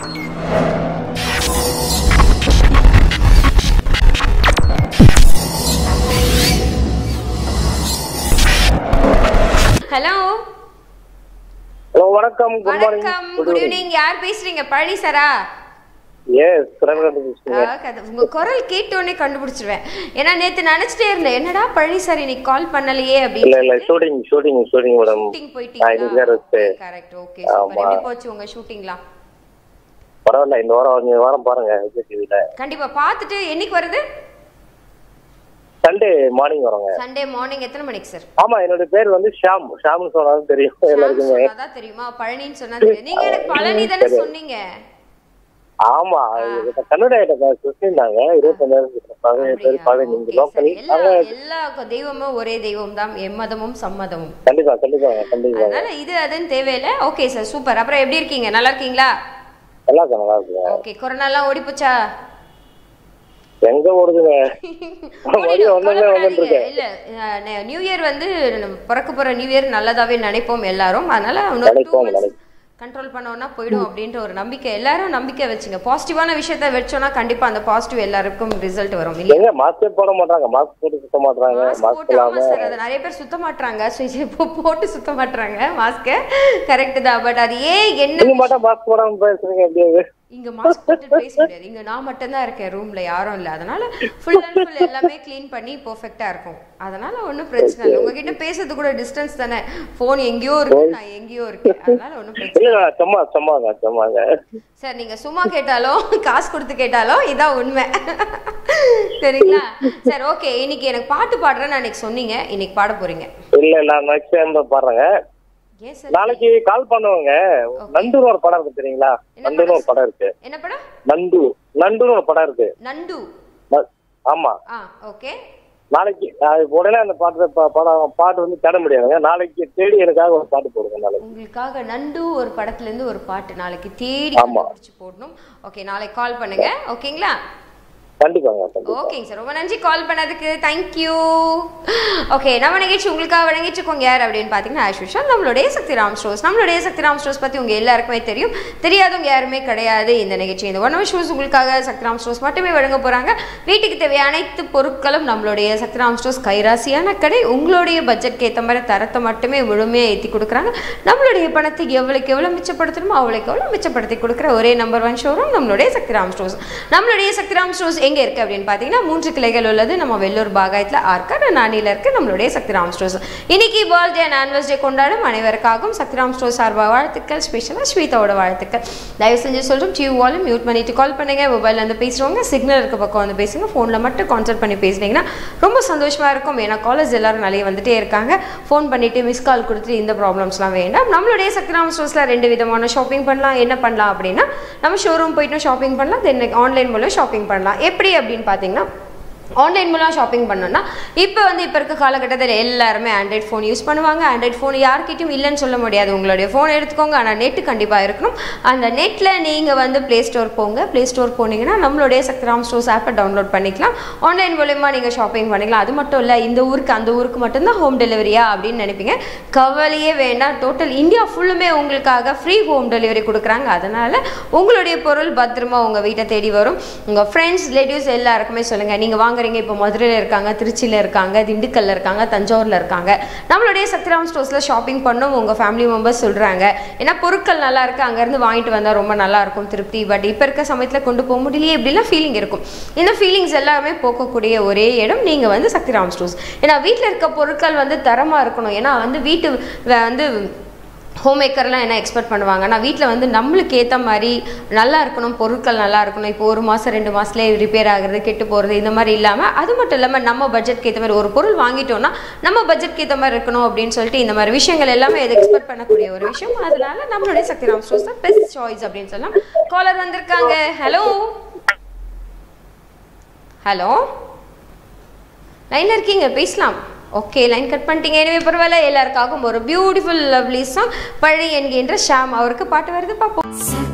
Hello hello வணக்கம் good morning வணக்கம் good evening யார் பேசுறீங்க பழனி சாரா எஸ் கரண்ட் ஆ, கதை- உங்க குரல் கேட்டோடனே கண்டுபிடிச்சிருவேன் ஏன்னா நேத்து நினைச்சிட்டே இருந்தேன் என்னடா பழனி சார் இன்னைக்கு கால் பண்ணலையே இல்ல அப்படின்னு இல்ல shooting shooting shooting madam shooting நான் இன்னைக்கு தான் ரெஸ்ட் போயிட்டீங்களா கரெக்ட் ஓகே சூப்பர் ஆமா. எப்படி போச்சு உங்க ஷூட்டிங்லாம் பரவாயில்ல இந்த வாரம் இந்த வாரம் பாருங்க விஜய் டிவில கண்டிப்பா பார்த்துட்டு என்னைக்கு வருது சண்டே மார்னிங் வரோங்க சண்டே மார்னிங் எத்தனை மணிக்கு சார் ஆமா என்னோட பேர் வந்து ஷாம் ஷாம்னு சொன்னாலும் தெரியும் எல்லாருக்குமே சொன்னாதான் தெரியுமா பழனின்னு சொன்னா தெரியும் நீங்க எனக்கு பழனி தானே சொன்னீங்க ஆமா இது கன்னட ஐட்ட சொல்லியிருந்தாங்க இருபத்தஞ்சாயிரம் பதினேழு பேர் பதினஞ்சு Okay, லோக்கல் சரி. எல்லா எல்லா தெய்வமும் ஒரே தெய்வம் தான் எம்மதமும் சம்மதமும் கண்டிப்பா கண்டிப்பாங்க கண்டிப்பா அதனால இது அதுன்னு தேவையில்லை ஓகே சார் சூப்பர் அப்புறம் எப்படி இருக்கீங்க நல்லா இருக்கீங்களா நல்லா இருக்கு நல்லா இருக்குங்க ஓகே கொரோனாலாம் ஓடி போச்சா எங்க ஓடுதுங்க ஓடிடும், மதியம் ஒண்ணுமே கவலைப்படாதீங்க. வந்துட்டு இருக்கேன் இல்ல அஹ், நெ- நியூ இயர் வந்து நம்ம பிறக்க போற நியூ இயர் நல்லதாவே நினைப்போம் எல்லாரும் அதனால இன்னொரு டூ நினைப்போம், மந்த்ஸ் நினைப்போம். கண்ட்ரோல் பண்ணோம்னா போயிடும் அப்படின்ற ஒரு நம்பிக்கை எல்லாரும் நம்பிக்கை வச்சுங்க பாசிட்டிவான விஷயத்த வச்சோம்னா கண்டிப்பா அந்த பாசிட்டிவ் எல்லாருக்கும் ரிசல்ட் வரும் இல்லையா எங்க மாஸ்க் போட மாட்டாங்க மாஸ்க் போட்டு சுத்த மாட்டாங்க மாஸ்க் மாஸ்க் போட்டு ஆமா இல்லாம சார் அதை நிறைய பேர் சுத்த மாட்றாங்க So, இது இப்போ போட்டு சுத்த மாட்றாங்க மாஸ்க கரெக்ட் தான் பட் அது ஏன் என்ன நீங்க மட்டும் மாஸ்க் போடாம பேசுறீங்க எப்படியாவது இங்க மாஸ்க் போட்டு பேச முடியாது இங்க நான் மட்டும் தான் இருக்கேன் ரூம்ல யாரும் இல்ல அதனால ஃபுல் அண்ட் ஃபுல் எல்லாமே க்ளீன் பண்ணி பெர்ஃபெக்ட்டா இருக்கும் அதனால ஒண்ணும் பிரச்சனை இல்லை உங்ககிட்ட பேசுறது கூட டிஸ்டன்ஸ் தானே ஃபோன் எங்கேயோ இருக்கு நான் எங்கேயோ இருக்கேன் அதனால ஒண்ணும் பிரச்சனை இல்ல சும்மா சும்மாங்க சும்மாங்க சார் நீங்க சும்மா கேட்டாலும் காசு கொடுத்து கேட்டாலும் இதான் உண்மை சரிங்களா சார் ஓகே இன்னைக்கு எனக்கு பாட்டு பாடுறேன்னு அன்னைக்கு சொன்னீங்க இன்னைக்கு பாட போறீங்க இல்ல நான் நெக்ஸ்ட் டைம் பாடுறேங்க ஏன் சார் நாளைக்கு கால் பண்ணுவாங்க நண்டுன்னு ஒரு படம் இருக்கு தெரியுங்களா என்ன நண்டுன்னு ஒரு படம் இருக்கு என்ன படம் நண்டு நண்டுன்னு ஒரு படம் இருக்கு நண்டு ந- ஆமா ஆ ஓகே நாளைக்கு நான் உடனே அந்த பாட்டு பா- படம் பாட்டு வந்து தேட முடியாதுங்க நாளைக்கு தேடி எனக்காக ஒரு பாட்டு போடுங்க நாளைக்கு உங்களுக்காக நண்டு ஒரு படத்துல இருந்து ஒரு பாட்டு நாளைக்கு தேடி ஆமா. கண்டுபிடிச்சு போடணும் ஓகே நாளைக்கு கால் பண்ணுங்க ஓகேங்களா கண்டிப்பாங்க கண்டிப்பா ஓகேங்க சார் ரொம்ப நன்றி கால் பண்ணதுக்கு தேங்க்யூ ஓகே நம்ம நிகழ்ச்சி உங்களுக்காக வழங்கிட்டு இருக்கோங்க யார் அப்படின்னு பார்த்தீங்கன்னா ஆஷுஷா நம்மளுடைய சக்திராம் ஸ்டோர்ஸ் நம்மளுடைய சக்திராம் ஸ்டோர்ஸ் பற்றி உங்கள் எல்லாருக்குமே தெரியும் தெரியாதவங்க யாருமே கிடையாது இந்த நிகழ்ச்சி இந்த ஒன் ஷூஸ் உங்களுக்காக சக்திராம் ஸ்டோர்ஸ் மட்டுமே வழங்க போகிறாங்க வீட்டுக்கு தேவையான அனைத்து பொருட்களும் நம்மளுடைய சக்திராம் ஸ்டோர்ஸ் கைராசியான கடை உங்களுடைய பட்ஜெட்க்கு ஏற்ற மாதிரி தரத்தை மட்டுமே முழுமையாக ஏற்றி கொடுக்குறாங்க நம்மளுடைய பணத்தை எவ்வளோக்கு எவ்வளோ மிச்சப்படுத்தணுமோ அவ்வளோக்கு எவ்வளோ மிச்சப்படுத்தி கொடுக்குற ஒரே நம்பர் ஒன் ஷோரூம் நம்மளுடைய சக்திராம் ஸ்டோர்ஸ் நம்மளுடைய சக்திராம் ஸ்டோர்ஸ் எங்கே இருக்குது அப்படின்னு பார்த்தீங்கன்னா மூன்று கிளைகள் உள்ளது நம்ம வெள்ளூர் பாகாயத்தில் ஆர்காட் நானியில் இருக்குது நம்மளுடைய சக்திராம் ஸ்டோர்ஸ் இன்னைக்கு பர்த்டே அண்ட் ஆனிவர்ஸ்டே கொண்டாடும் அனைவருக்காகவும் சக்திராம் ஸ்டோர்ஸ் சார்பாக வாழ்த்துக்கள் ஸ்பெஷலாக ஸ்வீதாவோட வாழ்த்துக்கள் தயவு செஞ்சு சொல்கிறோம் டியூ வாலும் மியூட் பண்ணிட்டு கால் பண்ணுங்க மொபைலில் வந்து பேசுகிறவங்க சிக்னல் இருக்க பக்கம் வந்து பேசுங்க ஃபோனில் மட்டும் கான்சல்ட் பண்ணி பேசுனீங்கன்னா ரொம்ப சந்தோஷமாக இருக்கும் ஏன்னா காலேஜ் எல்லாரும் நிறைய வந்துட்டே இருக்காங்க ஃபோன் பண்ணிவிட்டு மிஸ் கால் கொடுத்துட்டு இந்த ப்ராப்ளம்ஸ்லாம் வேண்டாம் நம்மளுடைய சக்திராம் ஸ்டோர்ஸில் ரெண்டு விதமான ஷாப்பிங் பண்ணலாம் என்ன பண்ணலாம் அப்படின்னா நம்ம ஷோரூம் போயிட்டு ஷாப்பிங் பண்ணலாம் தென் ஆன்லைன் மூலம் ஷாப்பிங் பண்ணலாம் எப்படி அப்படின்னு பார்த்தீங்கன்னா ஆன்லைன் மூலம் ஷாப்பிங் பண்ணோம்னா இப்போ வந்து இப்போ இருக்க காலகட்டத்தில் எல்லாருமே ஆண்ட்ராய்ட் ஃபோன் யூஸ் பண்ணுவாங்க ஆண்ட்ராய்ட் ஃபோன் யார்கிட்டயும் இல்லைன்னு சொல்ல முடியாது உங்களுடைய ஃபோன் எடுத்துக்கோங்க ஆனால் நெட்டு கண்டிப்பாக இருக்கணும் அந்த நெட்டில் நீங்கள் வந்து ப்ளே ஸ்டோர் போங்க ப்ளே ஸ்டோர் போனீங்கன்னா நம்மளுடைய சக்திராம் ஸ்டோர்ஸ் ஆப்பை டவுன்லோட் பண்ணிக்கலாம் ஆன்லைன் மூலயமா நீங்கள் ஷாப்பிங் பண்ணிக்கலாம் அது மட்டும் இல்லை இந்த ஊருக்கு அந்த ஊருக்கு மட்டும்தான் ஹோம் டெலிவரியா அப்படின்னு நினைப்பீங்க கவலையே வேண்டாம் டோட்டல் இந்தியா ஃபுல்லுமே உங்களுக்காக ஃப்ரீ ஹோம் டெலிவரி கொடுக்குறாங்க அதனால் உங்களுடைய பொருள் பத்திரமா உங்கள் வீட்டை தேடி வரும் உங்கள் ஃப்ரெண்ட்ஸ் ரிலேட்டிவ்ஸ் எல்லாருக்குமே சொல்லுங்கள் நீங்கள் வாங்குறீங்க இப்போ மதுரையில் இருக்காங்க திருச்சியில் இருக்காங்க திண்டுக்கல்ல இருக்காங்க தஞ்சாவூரில் இருக்காங்க நம்மளுடைய சத்யராம் ஸ்டோர்ஸில் ஷாப்பிங் பண்ணோம் உங்கள் ஃபேமிலி மெம்பர்ஸ் சொல்கிறாங்க ஏன்னா பொருட்கள் நல்லா இருக்குது அங்கேருந்து வாங்கிட்டு வந்தால் ரொம்ப நல்லா இருக்கும் திருப்தி பட் இப்போ இருக்க சமயத்தில் கொண்டு போக முடியலையே இப்படிலாம் ஃபீலிங் இருக்கும் இந்த ஃபீலிங்ஸ் எல்லாமே போக்கக்கூடிய ஒரே இடம் நீங்கள் வந்து சக்திராம் ஸ்டோர்ஸ் ஏன்னா வீட்டில் இருக்க பொருட்கள் வந்து தரமாக இருக்கணும் ஏன்னா வந்து வீட்டு வ- வந்து ஹோம் மேக்கர்லாம் என்ன எக்ஸ்பெக்ட் பண்ணுவாங்கன்னா வீட்டில் வந்து நம்மளுக்கு ஏற்ற மாதிரி நல்லா இருக்கணும் பொருட்கள் நல்லா இருக்கணும் இப்போ ஒரு மாதம் ரெண்டு மாதத்துலேயே ரிப்பேர் ஆகுறது கெட்டு போகிறது இந்த மாதிரி இல்லாமல் அது மட்டும் இல்லாமல் நம்ம பட்ஜெட்க்கு ஏற்ற மாதிரி ஒரு பொருள் வாங்கிட்டோம்னா நம்ம பட்ஜெட்க்கு ஏற்ற மாதிரி இருக்கணும் அப்படின்னு சொல்லிட்டு இந்த மாதிரி விஷயங்கள் எல்லாமே இதை எக்ஸ்பெக்ட் பண்ணக்கூடிய ஒரு விஷயம் அதனால நம்மளுடைய சக்திராம் ஸ்டோர்ஸ் தான் பெஸ்ட் சாய்ஸ் அப்படின்னு சொல்லலாம் காலர் வந்திருக்காங்க ஹலோ ஹலோ லைனில் இருக்கீங்க பேசலாம் ஓகே லைன் கட் பண்ணிட்டீங்க எனவே பரவாயில்ல எல்லாருக்காகவும் ஒரு பியூட்டிஃபுல் லவ்லி சாங் பழி என்கின்ற ஷாம் அவருக்கு பாட்டு வருது பார்ப்போம்